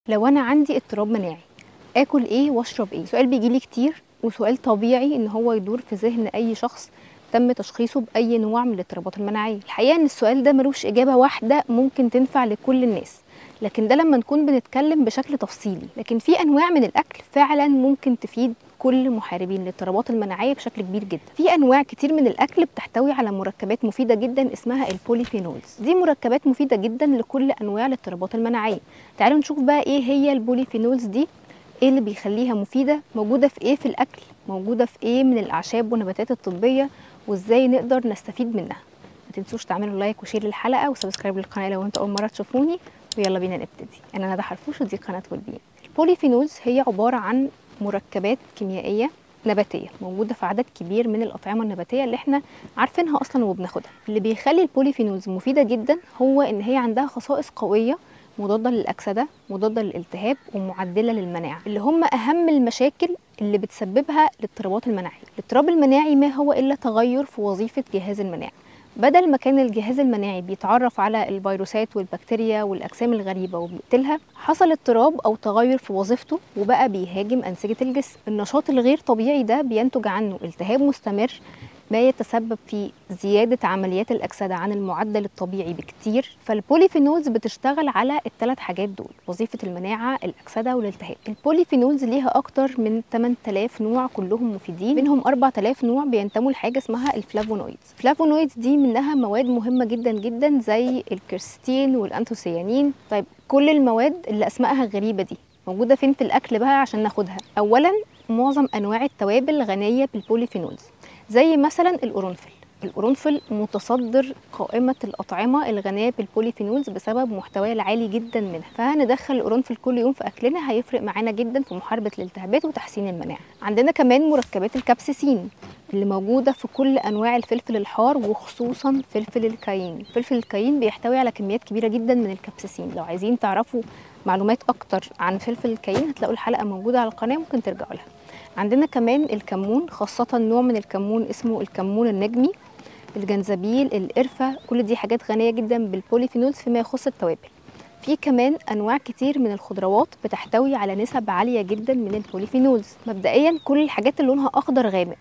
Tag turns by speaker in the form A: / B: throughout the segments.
A: لو انا عندي اضطراب مناعي اكل ايه واشرب ايه سؤال بيجيلي كتير وسؤال طبيعي ان هو يدور في ذهن اي شخص تم تشخيصه باي نوع من الاضطرابات المناعيه الحقيقه ان السؤال ده ملوش اجابه واحده ممكن تنفع لكل الناس لكن ده لما نكون بنتكلم بشكل تفصيلي لكن في انواع من الاكل فعلا ممكن تفيد كل محاربين الاضطرابات المناعيه بشكل كبير جدا في انواع كتير من الاكل بتحتوي على مركبات مفيده جدا اسمها البوليفينولز دي مركبات مفيده جدا لكل انواع الاضطرابات المناعيه تعالوا نشوف بقى ايه هي البوليفينولز دي ايه اللي بيخليها مفيده موجوده في ايه في الاكل موجوده في ايه من الاعشاب والنباتات الطبيه وازاي نقدر نستفيد منها ما تنسوش تعملوا لايك وشير للحلقه وسبسكرايب للقناه لو انتوا اول مره تشوفوني ويلا بينا نبتدي انا ندى حرفوش ودي قناه والبين البوليفينولز هي عباره عن مركبات كيميائيه نباتيه موجوده في عدد كبير من الاطعمه النباتيه اللي احنا عارفينها اصلا وبناخدها اللي بيخلي البوليفينولز مفيده جدا هو ان هي عندها خصائص قويه مضاده للاكسده مضاده للالتهاب ومعدله للمناعه اللي هم اهم المشاكل اللي بتسببها الاضطرابات المناعيه الاضطراب المناعي ما هو الا تغير في وظيفه جهاز المناعه بدل ما كان الجهاز المناعي بيتعرف على الفيروسات والبكتيريا والاجسام الغريبه وبيقتلها حصل اضطراب او تغير في وظيفته وبقى بيهاجم انسجه الجسم النشاط الغير طبيعي ده بينتج عنه التهاب مستمر ما يتسبب في زيادة عمليات الأكسدة عن المعدل الطبيعي بكتير فالبوليفينولز بتشتغل على الثلاث حاجات دول وظيفة المناعة الأكسدة والالتهاب البوليفينولز ليها أكتر من 8000 نوع كلهم مفيدين منهم 4000 نوع بينتموا لحاجة اسمها الفلافونويدز الفلافونويدز دي منها مواد مهمة جدا جدا زي الكرستين والأنثوسيانين طيب كل المواد اللي أسمائها غريبة دي موجودة فين في الأكل بقى عشان ناخدها أولا معظم أنواع التوابل غنية بالبوليفينولز زي مثلا القرنفل القرنفل متصدر قائمة الأطعمة الغنية بالبوليفينولز بسبب محتواه العالي جدا منها فهندخل القرنفل كل يوم في أكلنا هيفرق معانا جدا في محاربة الالتهابات وتحسين المناعة عندنا كمان مركبات الكابسيسين اللي موجودة في كل أنواع الفلفل الحار وخصوصا فلفل الكاين فلفل الكاين بيحتوي على كميات كبيرة جدا من الكابسيسين لو عايزين تعرفوا معلومات أكتر عن فلفل الكاين هتلاقوا الحلقة موجودة على القناة ممكن ترجعوا لها عندنا كمان الكمون خاصة نوع من الكمون اسمه الكمون النجمي الجنزبيل القرفة كل دي حاجات غنية جدا بالبوليفينولز فيما يخص التوابل في كمان انواع كتير من الخضروات بتحتوي على نسب عالية جدا من البوليفينولز مبدئيا كل الحاجات اللي لونها اخضر غامق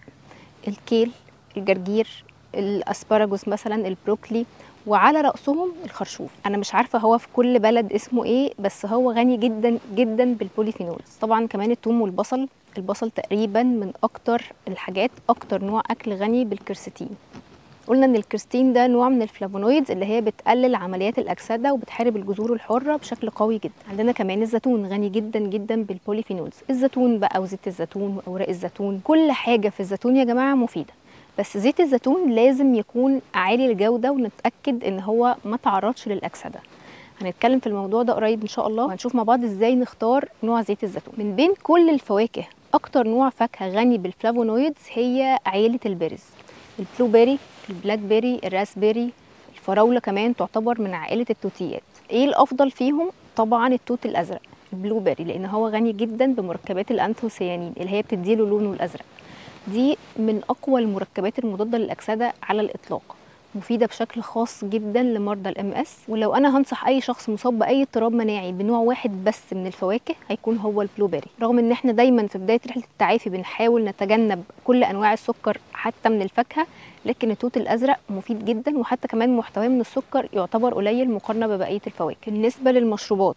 A: الكيل الجرجير الاسبراجوس مثلا البروكلي وعلى رأسهم الخرشوف أنا مش عارفة هو في كل بلد اسمه إيه بس هو غني جدا جدا بالبوليفينولز طبعا كمان الثوم والبصل البصل تقريبا من أكتر الحاجات أكتر نوع أكل غني بالكرستين قلنا ان الكرستين ده نوع من الفلافونويدز اللي هي بتقلل عمليات الاكسده وبتحارب الجذور الحره بشكل قوي جدا عندنا كمان الزيتون غني جدا جدا بالبوليفينولز الزيتون بقى وزيت الزيتون واوراق الزيتون كل حاجه في الزيتون يا جماعه مفيده بس زيت الزيتون لازم يكون عالي الجوده ونتاكد ان هو ما تعرضش للاكسده هنتكلم في الموضوع ده قريب ان شاء الله وهنشوف مع بعض ازاي نختار نوع زيت الزيتون من بين كل الفواكه اكتر نوع فاكهه غني بالفلافونويدز هي عيله البيرز البلو بيري البلاك بيري الراسبيري الفراوله كمان تعتبر من عائله التوتيات ايه الافضل فيهم طبعا التوت الازرق البلو بيري لان هو غني جدا بمركبات الانثوسيانين اللي هي بتديله لونه الازرق دي من اقوى المركبات المضاده للاكسده على الاطلاق مفيده بشكل خاص جدا لمرضى الام اس ولو انا هنصح اي شخص مصاب باي اضطراب مناعي بنوع واحد بس من الفواكه هيكون هو البلو بيري رغم ان احنا دايما في بدايه رحله التعافي بنحاول نتجنب كل انواع السكر حتى من الفاكهه لكن التوت الازرق مفيد جدا وحتى كمان محتواه من السكر يعتبر قليل مقارنه ببقيه الفواكه بالنسبه للمشروبات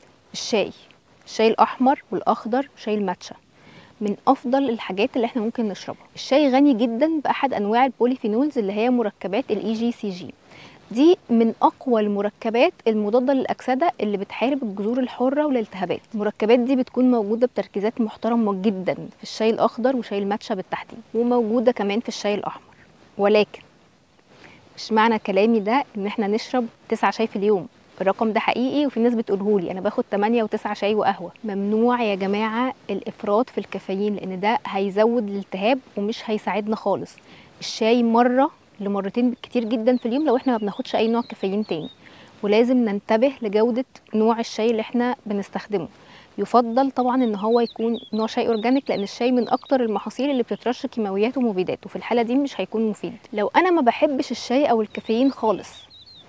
A: الشاي الشاي الاحمر والاخضر شاي الماتشا من افضل الحاجات اللي احنا ممكن نشربها الشاي غني جدا باحد انواع البوليفينولز اللي هي مركبات الاي جي سي جي دي من اقوى المركبات المضاده للاكسده اللي بتحارب الجذور الحره والالتهابات المركبات دي بتكون موجوده بتركيزات محترمه جدا في الشاي الاخضر وشاي الماتشا بالتحديد وموجوده كمان في الشاي الاحمر ولكن مش معنى كلامي ده ان احنا نشرب تسعة شاي في اليوم الرقم ده حقيقي وفي ناس بتقوله لي انا باخد 8 و9 شاي وقهوه ممنوع يا جماعه الافراط في الكافيين لان ده هيزود الالتهاب ومش هيساعدنا خالص الشاي مره لمرتين كتير جدا في اليوم لو احنا ما بناخدش اي نوع كافيين تاني ولازم ننتبه لجوده نوع الشاي اللي احنا بنستخدمه يفضل طبعا ان هو يكون نوع شاي اورجانيك لان الشاي من اكتر المحاصيل اللي بتترش كيماويات ومبيدات وفي الحاله دي مش هيكون مفيد لو انا ما بحبش الشاي او الكافيين خالص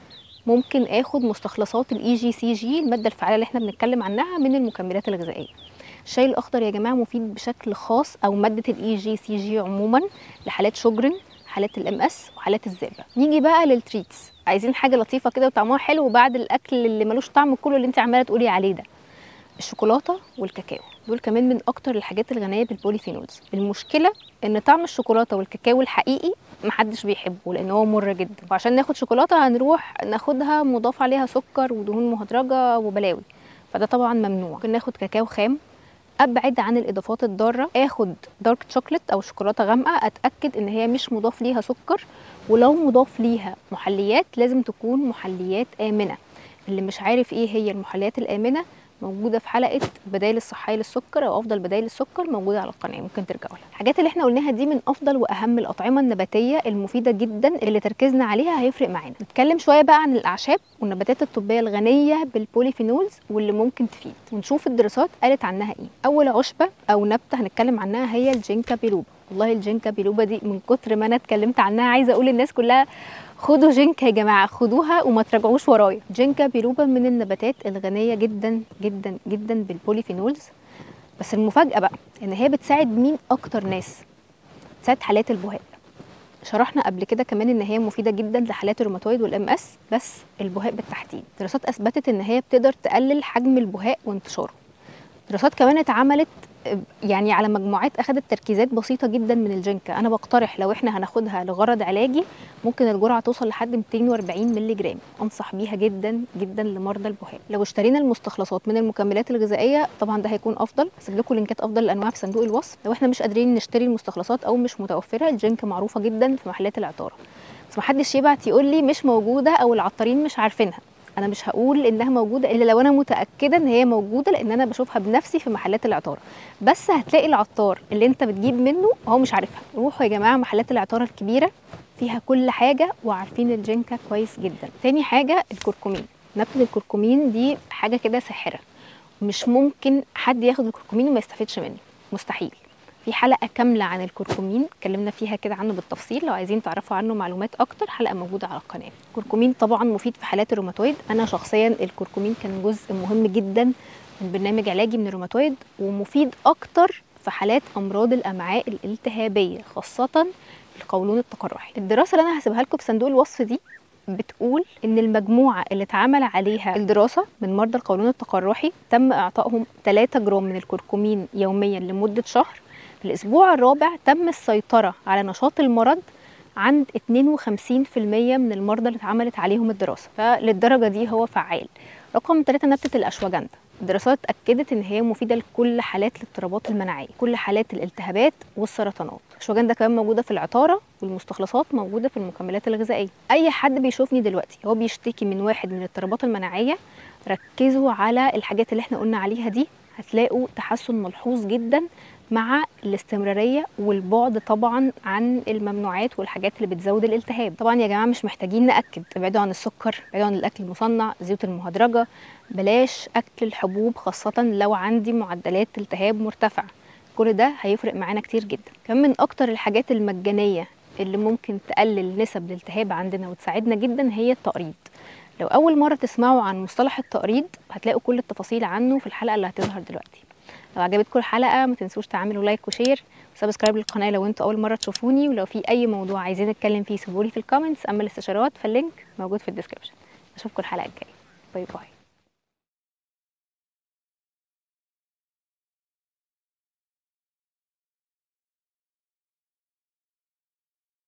A: ممكن اخد مستخلصات الاي جي سي جي الماده الفعاله اللي احنا بنتكلم عنها من المكملات الغذائيه الشاي الاخضر يا جماعه مفيد بشكل خاص او ماده الاي جي سي جي عموما لحالات شجرن حالات الام اس وحالات الزئبه نيجي بقى للتريتس عايزين حاجه لطيفه كده وطعمها حلو بعد الاكل اللي ملوش طعم كله اللي انت عماله تقولي عليه ده الشوكولاته والكاكاو دول كمان من اكتر الحاجات الغنيه بالبوليفينولز المشكله ان طعم الشوكولاته والكاكاو الحقيقي محدش بيحبه لان هو مر جدا وعشان ناخد شوكولاته هنروح ناخدها مضاف عليها سكر ودهون مهدرجه وبلاوي فده طبعا ممنوع ممكن ناخد كاكاو خام ابعد عن الاضافات الضاره اخد دارك شوكليت او شوكولاته غامقه اتاكد ان هي مش مضاف ليها سكر ولو مضاف ليها محليات لازم تكون محليات امنه اللي مش عارف ايه هي المحليات الامنه موجوده في حلقه بدائل الصحيه للسكر او افضل بدائل السكر موجوده على القناه ممكن ترجعوا لها الحاجات اللي احنا قلناها دي من افضل واهم الاطعمه النباتيه المفيده جدا اللي تركيزنا عليها هيفرق معانا نتكلم شويه بقى عن الاعشاب والنباتات الطبيه الغنيه بالبوليفينولز واللي ممكن تفيد ونشوف الدراسات قالت عنها ايه اول عشبه او نبته هنتكلم عنها هي الجينكا بيلوبا والله الجينكا بيلوبا دي من كتر ما انا اتكلمت عنها عايزه اقول للناس كلها خدوا جينكا يا جماعه خدوها وما تراجعوش ورايا جينكا بيلوبا من النباتات الغنيه جدا جدا جدا بالبوليفينولز بس المفاجاه بقى ان هي بتساعد مين اكتر ناس بتساعد حالات البهاء شرحنا قبل كده كمان ان هي مفيده جدا لحالات الروماتويد والام اس بس البهاء بالتحديد دراسات اثبتت ان هي بتقدر تقلل حجم البهاء وانتشاره دراسات كمان اتعملت يعني على مجموعات اخذت تركيزات بسيطه جدا من الجنكا انا بقترح لو احنا هناخدها لغرض علاجي ممكن الجرعه توصل لحد 240 مللي جرام انصح بيها جدا جدا لمرضى البهاء لو اشترينا المستخلصات من المكملات الغذائيه طبعا ده هيكون افضل هسيب لكم لينكات افضل الانواع في صندوق الوصف لو احنا مش قادرين نشتري المستخلصات او مش متوفره الجنكا معروفه جدا في محلات العطاره بس محدش يبعت يقول لي مش موجوده او العطارين مش عارفينها انا مش هقول انها موجوده الا لو انا متاكده ان هي موجوده لان انا بشوفها بنفسي في محلات العطاره بس هتلاقي العطار اللي انت بتجيب منه هو مش عارفها روحوا يا جماعه محلات العطاره الكبيره فيها كل حاجه وعارفين الجنكا كويس جدا تاني حاجه الكركمين نبته الكركمين دي حاجه كده ساحره مش ممكن حد ياخد الكركمين وما يستفيدش منه مستحيل في حلقه كامله عن الكركمين اتكلمنا فيها كده عنه بالتفصيل لو عايزين تعرفوا عنه معلومات اكتر حلقه موجوده على القناه الكركمين طبعا مفيد في حالات الروماتويد انا شخصيا الكركمين كان جزء مهم جدا من برنامج علاجي من الروماتويد ومفيد اكتر في حالات امراض الامعاء الالتهابيه خاصه القولون التقرحي الدراسه اللي انا هسيبها لكم في صندوق الوصف دي بتقول ان المجموعه اللي اتعمل عليها الدراسه من مرضى القولون التقرحي تم اعطائهم 3 جرام من الكركمين يوميا لمده شهر في الأسبوع الرابع تم السيطرة على نشاط المرض عند 52% من المرضى اللي اتعملت عليهم الدراسة فللدرجة دي هو فعال رقم ثلاثة نبتة الأشواجندا الدراسات أكدت إن هي مفيدة لكل حالات الاضطرابات المناعية كل حالات الالتهابات والسرطانات الأشواجندا كمان موجودة في العطارة والمستخلصات موجودة في المكملات الغذائية أي حد بيشوفني دلوقتي هو بيشتكي من واحد من الاضطرابات المناعية ركزوا على الحاجات اللي احنا قلنا عليها دي هتلاقوا تحسن ملحوظ جدا مع الاستمرارية والبعد طبعا عن الممنوعات والحاجات اللي بتزود الالتهاب طبعا يا جماعة مش محتاجين نأكد ابعدوا عن السكر ابعدوا عن الأكل المصنع الزيوت المهدرجة بلاش أكل الحبوب خاصة لو عندي معدلات التهاب مرتفعة كل ده هيفرق معانا كتير جدا كمان من أكتر الحاجات المجانية اللي ممكن تقلل نسب الالتهاب عندنا وتساعدنا جدا هي التقريض لو أول مرة تسمعوا عن مصطلح التقريض هتلاقوا كل التفاصيل عنه في الحلقة اللي هتظهر دلوقتي لو عجبتكم الحلقه ما تنسوش تعملوا لايك وشير وسبسكرايب للقناه لو انتوا اول مره تشوفوني ولو في اي موضوع عايزين نتكلم فيه سيبولي في الكومنتس اما الاستشارات فاللينك موجود في الديسكربشن اشوفكم الحلقه الجايه باي باي